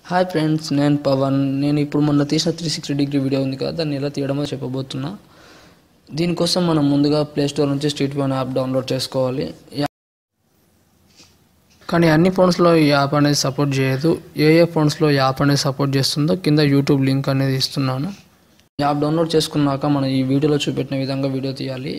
hi friends నేను పవన్ నేను ఇప్పుడు మొన్న తీసిన త్రీ సిక్స్టీ డిగ్రీ వీడియో ఉంది కదా దాన్ని ఎలా తీయడమో చెప్పబోతున్నా దీనికోసం మనం ముందుగా ప్లే స్టోర్ నుంచి స్ట్రీట్ వ్యూ అనే యాప్ డౌన్లోడ్ చేసుకోవాలి యా- కానీ అన్ని ఫోన్స్లో ఈ యాప్ అనేది సపోర్ట్ చేయదు ఏ ఏ ఫోన్స్లో ఈ యాప్ అనేది సపోర్ట్ చేస్తుందో కింద యూట్యూబ్ లింక్ అనేది ఇస్తున్నాను ఈ యాప్ డౌన్లోడ్ చేసుకున్నాక మనం ఈ వీడియోలో చూపెట్టిన విధంగా వీడియో తీయాలి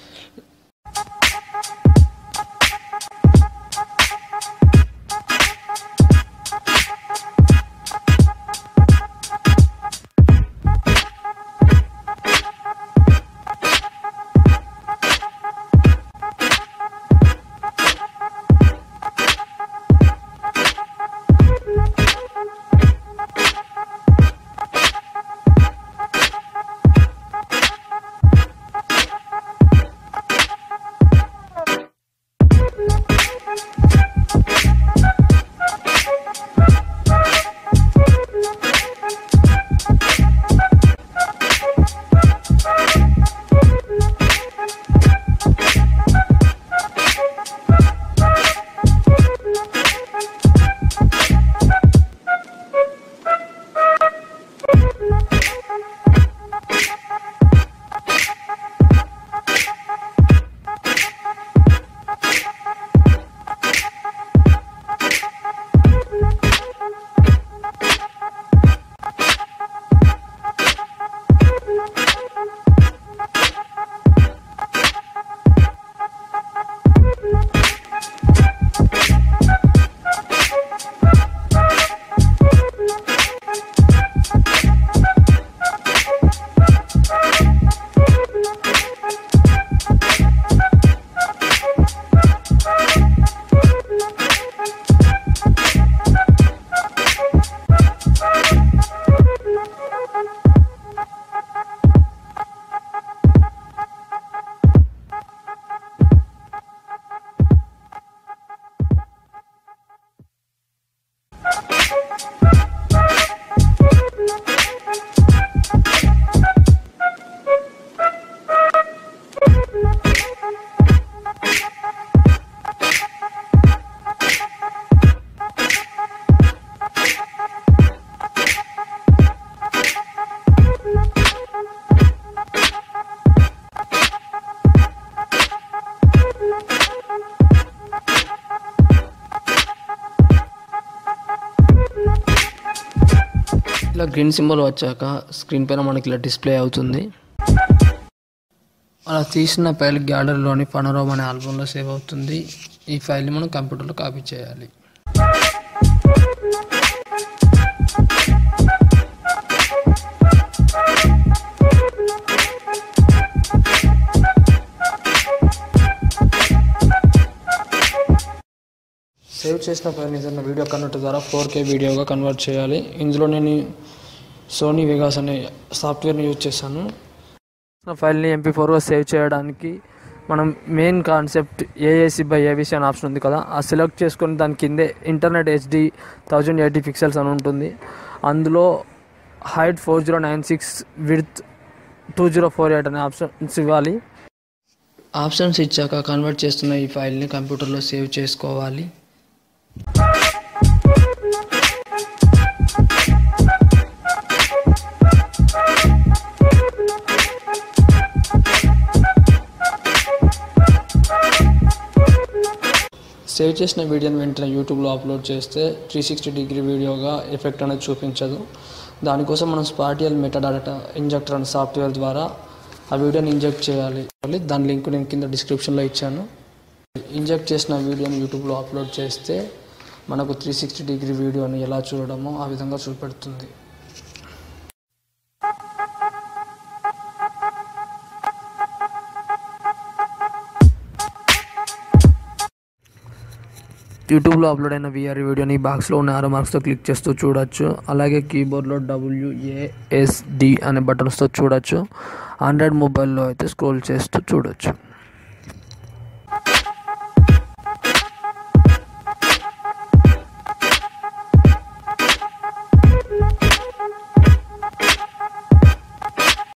ఇలా గ్రీన్ సింబల్ వచ్చాక స్క్రీన్ పైన మనకి ఇలా డిస్ప్లే అవుతుంది అలా తీసిన ఫైల్ గ్యాలరీలోని పనోరమ్ అనే ఆల్బంలో సేవ్ అవుతుంది ఈ ఫైల్ని మనం కంప్యూటర్లో కాపీ చేయాలి సేవ్ చేసిన ఫైల్ ఏదైనా వీడియో కన్వర్టర్ ద్వారా ఫోర్ కే వీడియోగా కన్వర్ట్ చేయాలి ఇందులో నేను సోనీ వెగాస్ అనే సాఫ్ట్వేర్ని యూజ్ చేశాను ఫైల్ని ఎంపీ ఫోర్గా సేవ్ చేయడానికి మనం main concept AAC by ABC అనే ఆప్షన్ ఉంది కదా ఆ సెలెక్ట్ చేసుకొని దాని కిందే internet HD thousand eighty pixels అని ఉంటుంది అందులో height four zero nine six with two zero four eight అనే ఆప్షన్స్ ఇవ్వాలి ఆప్షన్స్ ఇచ్చాక కన్వర్ట్ చేస్తున్న ఈ ఫైల్ని కంప్యూటర్లో సేవ్ చేసుకోవాలి సేవ్ చేసిన వీడియోని వెంటనే యూట్యూబ్లో అప్లోడ్ చేస్తే త్రీ సిక్స్టీ డిగ్రీ వీడియోగా ఎఫెక్ట్ అనేది చూపించదు దానికోసం మనం స్పాటియల్ మెటాడాటా ఇంజెక్టర్ అనే సాఫ్ట్వేర్ ద్వారా ఆ వీడియోని ఇంజెక్ట్ చేయాలి దాని లింక్ నేను కింద డిస్క్రిప్షన్లో ఇచ్చాను ఇంజెక్ట్ చేసిన వీడియోని యూట్యూబ్లో అప్లోడ్ చేస్తే మనకు త్రీ సిక్స్టీ డిగ్రీ వీడియోని ఎలా చూడడమో ఆ విధంగా చూపెడుతుంది యూట్యూబ్లో అప్లోడ్ అయిన విఆర్ వీడియోని బాక్స్లో ఉన్న ఆరో మార్క్స్తో క్లిక్ చేస్తూ చూడొచ్చు అలాగే కీబోర్డ్లో డబ్ల్యూఏఎస్డి అనే బటన్స్తో చూడొచ్చు ఆండ్రాయిడ్ మొబైల్లో అయితే స్క్రోల్ చేస్తూ చూడొచ్చు